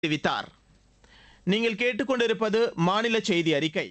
தெரிவித்தார் நீங்கள் கேட்டுக்கொண்டிருப்பது மாநில செய்தி அறிக்கை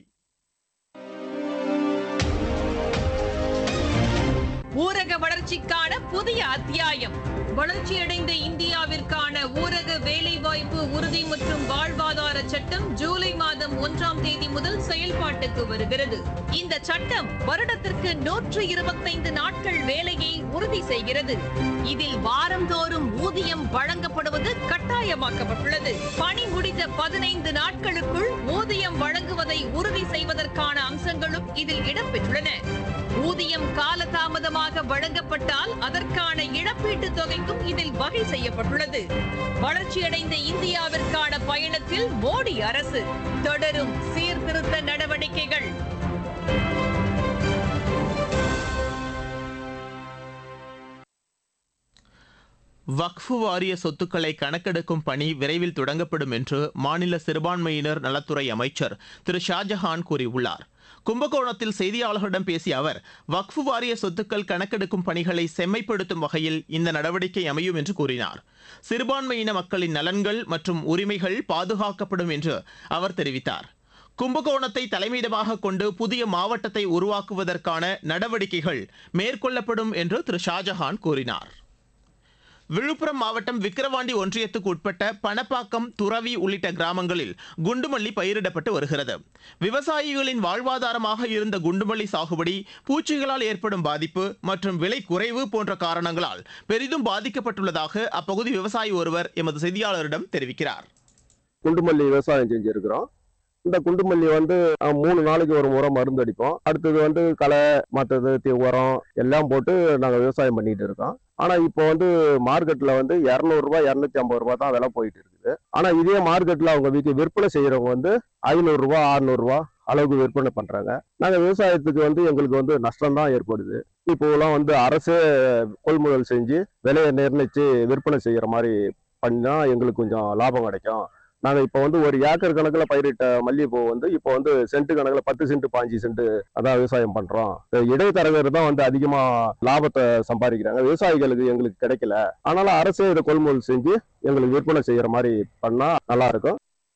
ஊரக வளர்ச்சிக்கான புதிய அத்தியாயம் வளர்ச்சியடைந்த இந்தியாவிற்கான ஊரக வேலைவாய்ப்பு உறுதி மற்றும் வாழ்வாதார சட்டம் ஜூலை மாதம் ஒன்றாம் தேதி முதல் செயல்பாட்டுக்கு வருகிறது இந்த சட்டம் வருடத்திற்கு நூற்று இருபத்தைந்து நாட்கள் வேலையை உறுதி செய்கிறது இதில் வாரந்தோறும் ஊதியம் வழங்கப்படுவது கட்டாயமாக்கப்பட்டுள்ளது பணி முடிந்த பதினைந்து நாட்களுக்குள் ஊதியம் வழங்குவதை உறுதி செய்வதற்கான அம்சங்களும் இதில் இடம்பெற்றுள்ளன ஊதியம் காலதாமதமாக வழங்கப்பட்டால் அதற்கான இழப்பீட்டுத் தொகைக்கும் இதில் வகை செய்யப்பட்டுள்ளது வளர்ச்சியடைந்த இந்தியாவிற்கான பயணத்தில் மோடி அரசு தொடரும் சீர்திருத்த நடவடிக்கைகள் வக்ஃபு வாரிய சொத்துக்களை கணக்கெடுக்கும் பணி விரைவில் தொடங்கப்படும் என்று மாநில சிறுபான்மையினர் நலத்துறை அமைச்சர் திரு ஷாஜஹான் கூறியுள்ளார் கும்பகோணத்தில் செய்தியாளர்களிடம் பேசிய அவர் வக்ஃபு வாரிய சொத்துக்கள் கணக்கெடுக்கும் பணிகளை செம்மைப்படுத்தும் வகையில் இந்த நடவடிக்கை அமையும் என்று கூறினார் சிறுபான்மையின மக்களின் நலன்கள் மற்றும் உரிமைகள் பாதுகாக்கப்படும் என்று அவர் தெரிவித்தார் கும்பகோணத்தை தலைமையிடமாக கொண்டு புதிய மாவட்டத்தை உருவாக்குவதற்கான நடவடிக்கைகள் மேற்கொள்ளப்படும் என்று திரு ஷாஜஹான் கூறினார் விழுப்புரம் மாவட்டம் விக்கிரவாண்டி ஒன்றியத்துக்கு உட்பட்ட பணப்பாக்கம் துறவி உள்ளிட்ட கிராமங்களில் குண்டுமல்லி பயிரிடப்பட்டு வருகிறது விவசாயிகளின் வாழ்வாதாரமாக இருந்த குண்டுமல்லி சாகுபடி பூச்சிகளால் ஏற்படும் பாதிப்பு மற்றும் விலை குறைவு போன்ற காரணங்களால் பெரிதும் பாதிக்கப்பட்டுள்ளதாக அப்பகுதி விவசாயி ஒருவர் எமது செய்தியாளரிடம் தெரிவிக்கிறார் குண்டுமல்லி விவசாயம் செஞ்சிருக்கிறோம் இந்த குண்டுமல்லி வந்து அஹ், மூணு நாளைக்கு ஒரு முறை மருந்து அடிப்போம் அடுத்தது வந்து களை மற்றது தி- உரம் எல்லாம் போட்டு நாங்கள் விவசாயம் பண்ணிட்டு இருக்கோம் ஆனா இப்போ வந்து மார்க்கெட்ல வந்து இரநூறுபா இரநூத்தி ஐம்பது ரூபா தான் விலை போயிட்டு இருக்குது ஆனா இதே மார்க்கெட்ல அவங்க வீட்டு விற்பனை செய்யறவங்க வந்து ஐநூறுரூவா அறுநூறுவா அளவுக்கு விற்பனை பண்றாங்க நாங்க விவசாயத்துக்கு வந்து எங்களுக்கு வந்து நஷ்டம் தான் ஏற்படுது இப்போலாம் வந்து அரசே கொள்முதல் செஞ்சு விலையை நிர்ணயிச்சு விற்பனை செய்யற மாதிரி பண்ணா எங்களுக்கு கொஞ்சம் லாபம் கிடைக்கும் நாங்க இப்போ வந்து ஒரு ஏக்கர் கணக்குல பயிரிட்ட மல்லிகைப்பூ வந்து இப்போ வந்து சென்ட் கணக்குல பத்து சென்ட் பாஞ்சு சென்ட் அதான் விவசாயம் பண்றோம் இந்த இடைத்தரகர் தான் வந்து அதிகமா லாபத்தை சம்பாதிக்கிறாங்க விவசாயிகளுக்கு எங்களுக்கு கிடைக்கல ஆனாலும் அரசே இதை கொள்முதல் செஞ்சு எங்களுக்கு விற்பனை செய்யற மாதிரி பண்ணா நல்லா இருக்கும்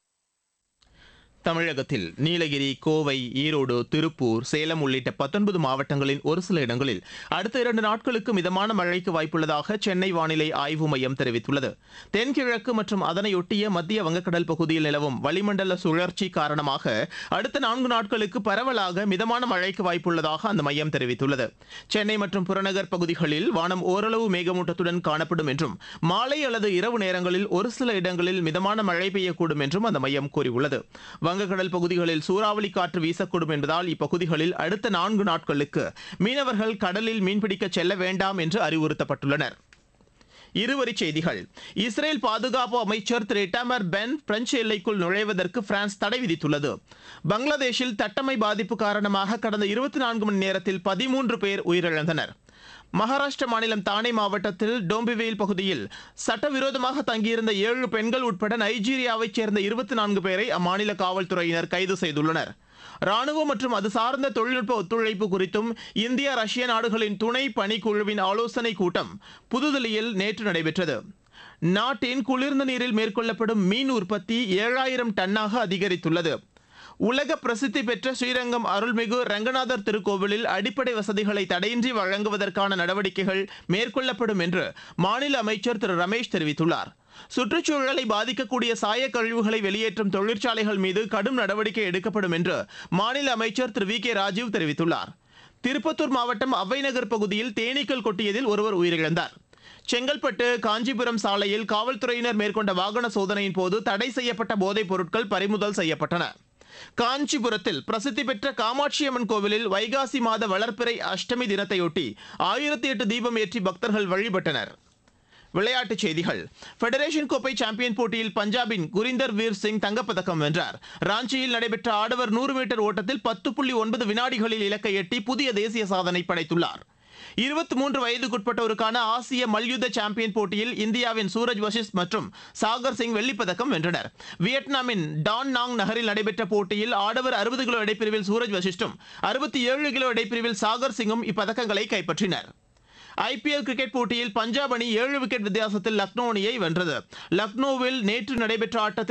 தமிழகத்தில் நீலகிரி கோவை ஈரோடு திருப்பூர் சேலம் உள்ளிட்ட பத்தொன்பது மாவட்டங்களின் ஒரு சில இடங்களில் அடுத்த இரண்டு நாட்களுக்கு மிதமான மழைக்கு வாய்ப்புள்ளதாக சென்னை வானிலை ஆய்வு மையம் தெரிவித்துள்ளது தென்கிழக்கு மற்றும் அதனையொட்டிய மத்திய வங்கக்கடல் பகுதியில் நிலவும் வளிமண்டல சுழற்சி காரணமாக அடுத்த நான்கு நாட்களுக்கு பரவலாக மிதமான மழைக்கு வாய்ப்புள்ளதாக அந்த மையம் தெரிவித்துள்ளது சென்னை மற்றும் புறநகர் பகுதிகளில் வானம் ஓரளவு மேகமூட்டத்துடன் காணப்படும் என்றும் மாலை அல்லது இரவு நேரங்களில் ஒரு சில இடங்களில் மிதமான மழை பெய்யக்கூடும் என்றும் அந்த மையம் கூறியுள்ளது வங்கக்கடல் பகுதிகளில் சூறாவளி காற்று வீசக்கூடும் என்பதால் இப்பகுதிகளில் அடுத்த நான்கு நாட்களுக்கு மீனவர்கள் கடலில் மீன்பிடிக்க செல்ல வேண்டாம் என்று அறிவுறுத்தப்பட்டுள்ளனர் இருவரிச் செய்திகள் இஸ்ரேல் பாதுகாப்பு அமைச்சர் திரு இட்டாமர் பென் பிரெஞ்சு எல்லைக்குள் நுழைவதற்கு பிரான்ஸ் தடை விதித்துள்ளது பங்களாதேஷில் தட்டமை பாதிப்பு காரணமாக கடந்த இருபத்தி நான்கு மணி நேரத்தில் பதிமூன்று பேர் உயிரிழந்தனர் மகாராஷ்டிர மாநிலம் தானே மாவட்டத்தில் டோம்பிவேல் பகுதியில் சட்டவிரோதமாக தங்கியிருந்த ஏழு பெண்கள் உட்பட நைஜீரியாவைச் சேர்ந்த இருபத்தி நான்கு பேரை அம்மாநில காவல்துறையினர் கைது செய்துள்ளனர் ராணுவ மற்றும் அது சார்ந்த தொழில்நுட்ப ஒத்துழைப்பு குறித்தும் இந்தியா ரஷ்ய நாடுகளின் துணை பணிக்குழுவின் ஆலோசனைக் கூட்டம் புதுதில்லியில் நேற்று நடைபெற்றது நாட்டின் குளிர்ந்த நீரில் மேற்கொள்ளப்படும் மீன் உற்பத்தி ஏழாயிரம் டன்னாக அதிகரித்துள்ளது உலக பிரசித்தி பெற்ற ஸ்ரீரங்கம் அருள்மிகு ரங்கநாதர் திருக்கோவிலில் அடிப்படை வசதிகளை தடையின்றி வழங்குவதற்கான நடவடிக்கைகள் மேற்கொள்ளப்படும் என்று மாநில அமைச்சர் திரு ரமேஷ் தெரிவித்துள்ளார் சுற்றுச்சூழலை பாதிக்கக்கூடிய சாயக் கழிவுகளை வெளியேற்றும் தொழிற்சாலைகள் மீது கடும் நடவடிக்கை எடுக்கப்படும் என்று மாநில அமைச்சர் திரு வி கே ராஜீவ் தெரிவித்துள்ளார் திருப்பத்தூர் மாவட்டம் அவ்வைநகர் பகுதியில் தேனீக்கள் கொட்டியதில் ஒருவர் உயிரிழந்தார் செங்கல்பட்டு காஞ்சிபுரம் சாலையில் காவல்துறையினர் மேற்கொண்ட வாகன சோதனையின் போது தடை செய்யப்பட்ட போதைப் பொருட்கள் பறிமுதல் செய்யப்பட்டன காஞ்சிபுரத்தில் பிரசித்தி பெற்ற காமாட்சியம்மன் கோவிலில் வைகாசி மாத வளர்ப்பிறை அஷ்டமி தினத்தையொட்டி ஆயிரத்தி எட்டு தீபம் ஏற்றி பக்தர்கள் வழிபட்டனர் விளையாட்டுச் செய்திகள் ஃபெடரேஷன் கோப்பை சாம்பியன் போட்டியில் பஞ்சாபின் குரிந்தர் வீர் சிங் தங்கப்பதக்கம் வென்றார் ராஞ்சியில் நடைபெற்ற ஆடவர் நூறு மீட்டர் ஓட்டத்தில் பத்து புள்ளி ஒன்பது வினாடிகளில் இலக்கை எட்டி புதிய தேசிய சாதனை படைத்துள்ளார் இருபத்தி மூன்று வயதுக்குட்பட்டோருக்கான ஆசிய மல்யுத்த சாம்பியன் போட்டியில் இந்தியாவின் சூரஜ் வஷிஷ் மற்றும் சாகர் சிங் வெள்ளிப்பதக்கம் வென்றனர் வியட்நாமின் டான் நாங் நகரில் நடைபெற்ற போட்டியில் ஆடவர் அறுபது கிலோ இடைப்பிரிவில் சூரஜ் வஷிஷ்டும் அறுபத்தி ஏழு கிலோ இடைப்பிரிவில் சாகர் சிங்கும் இப்பதக்கங்களை கைப்பற்றினர் ஐபிஎல் கிரிக்கெட் போட்டியில் பஞ்சாப் அணி ஏழு விக்கெட் வித்தியாசத்தில் லக்னோ அணியை வென்றது லக்னோவில் நேற்று நடைபெற்ற ஆட்டத்தில்